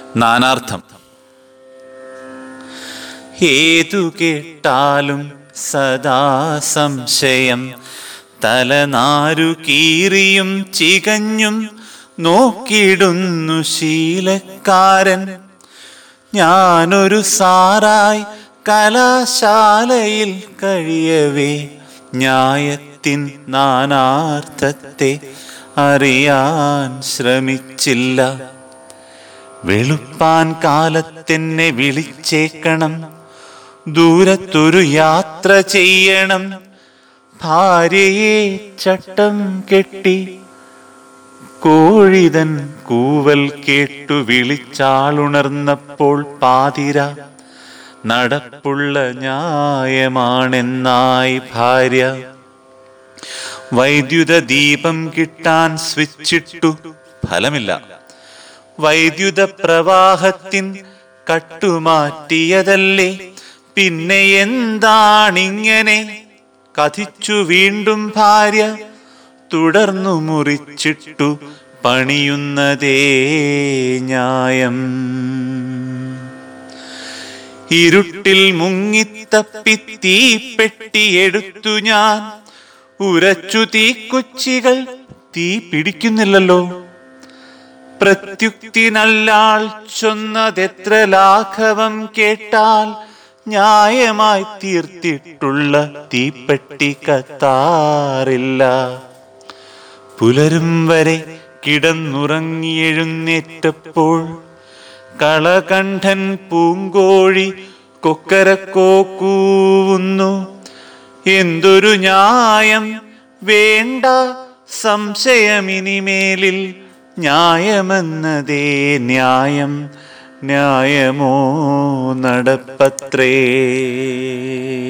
നാനാർത്ഥം ഏതു കേട്ടാലും സദാ സംശയം തലനാരു കീറിയും ചികഞ്ഞും നോക്കിടുന്നു ശീലക്കാരൻ ഞാനൊരു സാറായി കലാശാലയിൽ കഴിയവേ ന്യായത്തിൻ നാനാർത്ഥത്തെ അറിയാൻ ശ്രമിച്ചില്ല വെളുപ്പാൻ കാലത്തെന്നെ വിളിച്ചേക്കണം ദൂരത്തൊരു യാത്ര ചെയ്യണം ഭാര്യയെ ചട്ടം കെട്ടി കോഴിതൻ കൂവൽ കേട്ടു വിളിച്ചാളുണർന്നപ്പോൾ പാതിര നടപ്പുള്ള ന്യായമാണെന്നായി ഭാര്യ വൈദ്യുത ദീപം കിട്ടാൻ സ്വിച്ചിട്ടു ഫലമില്ല വൈദ്യുത പ്രവാഹത്തിൻ കട്ടുമാറ്റിയതല്ലേ പിന്നെ എന്താണിങ്ങനെ കഥിച്ചു വീണ്ടും ഭാര്യ തുടർന്നു മുറിച്ചിട്ടു പണിയുന്നതേ ന്യായം ഇരുട്ടിൽ മുങ്ങിത്തപ്പി തീപ്പെട്ടിയെടുത്തു ഞാൻ ഉരച്ചു തീക്കുച്ചികൾ തീ പിടിക്കുന്നില്ലല്ലോ പ്രത്യുക്തിനല്ലാൾ ചൊന്നതെത്ര ലാഘവം കേട്ടാൽ ന്യായമായി തീർത്തിട്ടുള്ള തീപ്പെട്ടി കത്താറില്ല പുലരും വരെ കിടന്നുറങ്ങിയെഴുന്നേറ്റപ്പോൾ കളകണ്ഠൻ പൂങ്കോഴി കൊക്കരക്കോ കൂവുന്നു എന്തൊരു ന്യായം വേണ്ട സംശയമിനിമേലിൽ ന്യായമെന്നതേ ന്യായം ന്യായമോ നടപ്പത്രേ